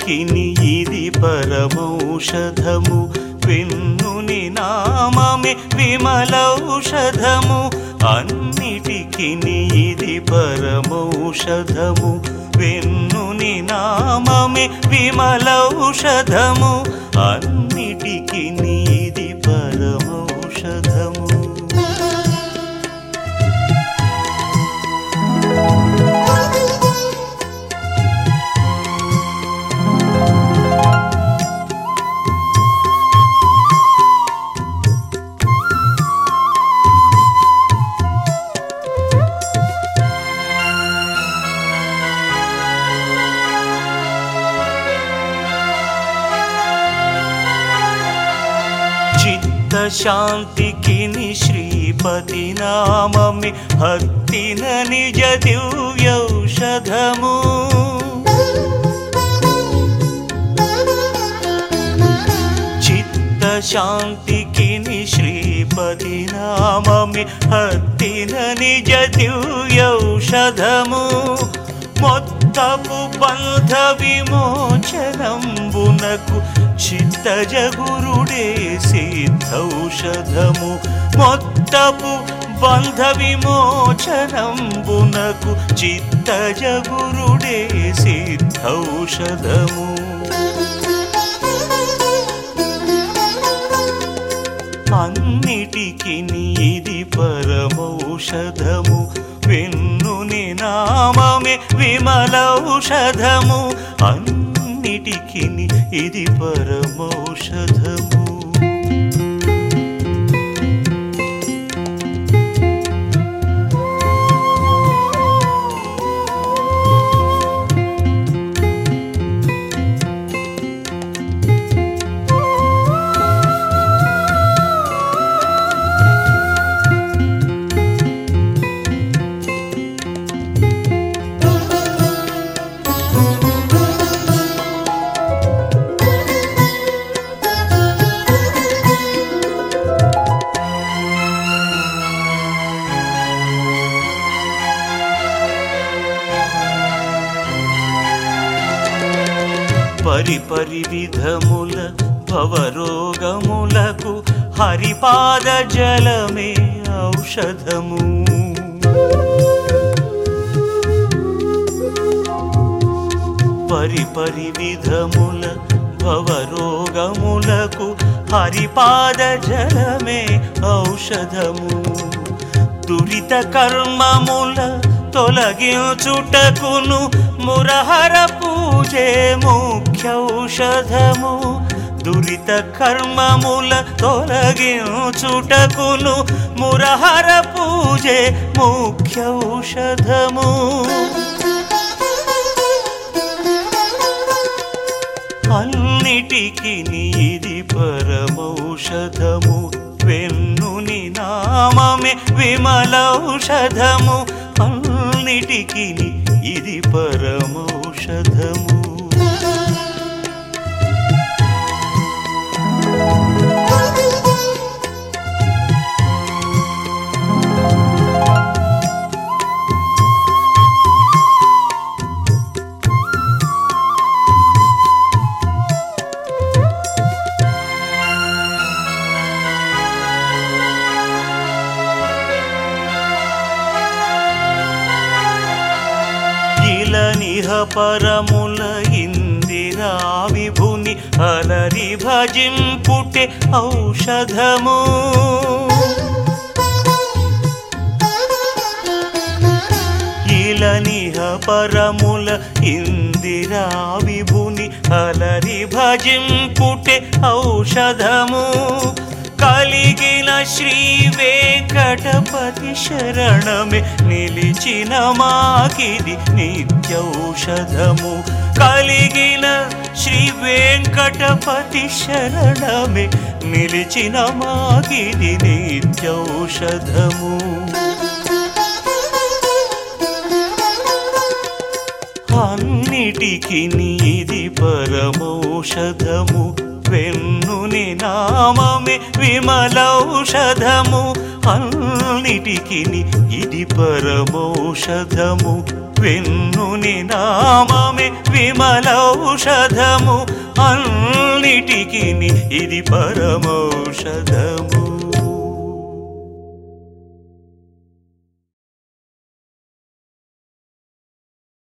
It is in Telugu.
అన్నిటికి ఇది పరమౌషధము వెన్నుని నామమే విమలౌషధము అన్నిటికి ఇది పరమౌషధము వెన్నుని నామమే విమలౌషధము అన్నిటికి ఇది పరమౌషధము చిత్త శాంతికి ని శ్రీపతి నామమే భక్తిన నిజ దివ్యౌషధము చిత్త శాంతికి ని శ్రీపతి నామమే భక్తిన నిజ దివ్యౌషధము మొత్తపు బంధ విమోచనంబునకు చిత్తజ గురుడే సిద్ధౌషధము మొత్తపు బంధ విమోచనంబునకు చిత్తజ గురుడే సిద్ధౌషధము అన్నిటికి ఇది పరమౌషధము వెన్నుని నామమే విమలౌషధము అన్నిటికి ఇది పరమౌషధము పరిపరి విధముల భవరోగములకు హరిపాద జలమే ఔషధము పరిపరి విధముల భవరోగములకు హరిపాద జలమే ఔషధము దురిత కర్మముల తొలగించుటకును మురహర పూజే ముఖ్యౌషధము దురిత కర్మముల తొలగించుటకును మురహర పూజే ముఖ్యౌషధము అన్నిటికి ఇది పరమౌషధము వెన్నుని నామమే విమలౌషధము అన్నిటికి ఇది పరమౌషధము ఇలనిహ పరముల ఇందిరా విభుని అలరి భజింపుటే ఔషధము ఇలనిహ పరముల ఇందిరా విభుని అలరి భజింపుటే ఔషధము కలిగిన శ్రీ వెంకటపతి శరణమే నిలిచిన మాకిది నిత్యౌషధము కలిగిన శ్రీ వెంకటపతి శరణమే నిలిచిన మాకిది నిత్యౌషధము అన్నిటికి ఇది పరమౌషధము వెన్నుని నామమే విమలౌషధము అన్నిటికి ఇది పరమౌషధము వెన్నుని నామమే విమలౌషధము అన్నిటికి ఇది పరమౌషధము